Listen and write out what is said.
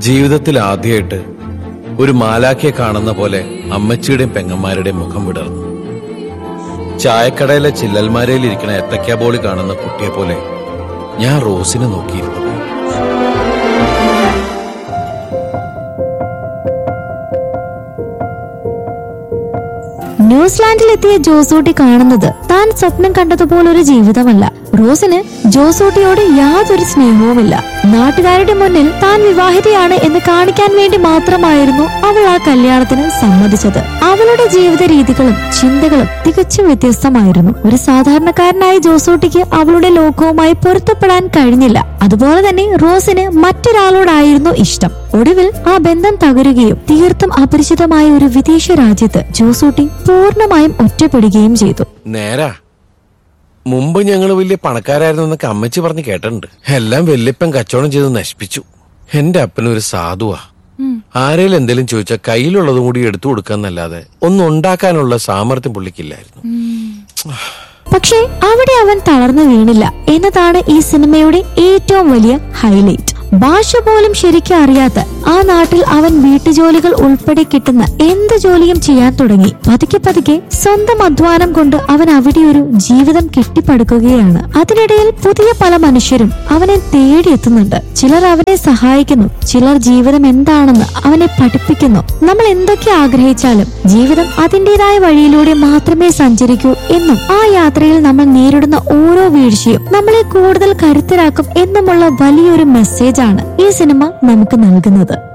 ജീവിതത്തിൽ ആദ്യമായിട്ട് ഒരു മാലാഖയെ കാണുന്ന പോലെ അമ്മച്ചിയുടെയും പെങ്ങന്മാരുടെയും മുഖം വിടർന്നു ചായക്കടയിലെ ചില്ലൽമാരയിൽ ഇരിക്കണ എത്തക്കാ ബോളി കാണുന്ന കുട്ടിയെ പോലെ ഞാൻ റോസിനെ നോക്കിയിരുന്നു ന്യൂസിലാൻഡിലെത്തിയ ജോസൂട്ടി കാണുന്നത് താൻ സ്വപ്നം കണ്ടതുപോലൊരു ജീവിതമല്ല റോസിന് ജോസൂട്ടിയോട് യാതൊരു സ്നേഹവുമില്ല നാട്ടുകാരുടെ മുന്നിൽ താൻ വിവാഹിതയാണ് എന്ന് കാണിക്കാൻ വേണ്ടി മാത്രമായിരുന്നു അവൾ ആ കല്യാണത്തിന് സമ്മതിച്ചത് അവളുടെ ജീവിത രീതികളും ചിന്തകളും തികച്ചും വ്യത്യസ്തമായിരുന്നു ഒരു സാധാരണക്കാരനായ ജോസൂട്ടിക്ക് അവളുടെ ലോകവുമായി പൊരുത്തപ്പെടാൻ കഴിഞ്ഞില്ല അതുപോലെ തന്നെ റോസിന് മറ്റൊരാളോടായിരുന്നു ഇഷ്ടം ഒടുവിൽ ആ ബന്ധം തകരുകയും തീർത്തും അപരിചിതമായ ഒരു വിദേശ രാജ്യത്ത് ജോസൂട്ടി പൂർണ്ണമായും ഒറ്റപ്പെടുകയും ചെയ്തു നേരാ മുമ്പ് ഞങ്ങൾ വലിയ പണക്കാരായിരുന്നു എന്നൊക്കെ അമ്മച്ചി പറഞ്ഞ് കേട്ടിട്ടുണ്ട് എല്ലാം വല്യപ്പൻ കച്ചവടം ചെയ്ത് നശിപ്പിച്ചു എന്റെ അപ്പനൊരു സാധുവാ ആരേലും എന്തെങ്കിലും ചോദിച്ചാൽ കയ്യിലുള്ളതും കൂടി എടുത്തു കൊടുക്കാന്നല്ലാതെ ഒന്നും ഉണ്ടാക്കാനുള്ള സാമർത്ഥ്യം പുള്ളിക്കില്ലായിരുന്നു പക്ഷേ അവിടെ അവൻ തളർന്നു വീണില്ല എന്നതാണ് ഈ സിനിമയുടെ ഏറ്റവും വലിയ ഹൈലൈറ്റ് ഭാഷ പോലും ശരിക്കും അറിയാത്ത ആ നാട്ടിൽ അവൻ വീട്ടുജോലികൾ ഉൾപ്പെടെ കിട്ടുന്ന എന്ത് ജോലിയും ചെയ്യാൻ തുടങ്ങി പതുക്കെ പതുക്കെ സ്വന്തം അധ്വാനം കൊണ്ട് അവൻ അവിടെ ഒരു ജീവിതം കെട്ടിപ്പടുക്കുകയാണ് അതിനിടയിൽ പുതിയ പല മനുഷ്യരും അവനെ തേടിയെത്തുന്നുണ്ട് ചിലർ അവനെ സഹായിക്കുന്നു ചിലർ ജീവിതം എന്താണെന്ന് അവനെ പഠിപ്പിക്കുന്നു നമ്മൾ എന്തൊക്കെ ആഗ്രഹിച്ചാലും ജീവിതം അതിൻ്റെതായ വഴിയിലൂടെ മാത്രമേ സഞ്ചരിക്കൂ എന്നും ആ യാത്രയിൽ നമ്മൾ നേരിടുന്ന ഓരോ വീഴ്ചയും നമ്മളെ കൂടുതൽ കരുത്തരാക്കും എന്നുമുള്ള വലിയൊരു മെസ്സേജാണ് ഈ സിനിമ നമുക്ക് നൽകുന്നത്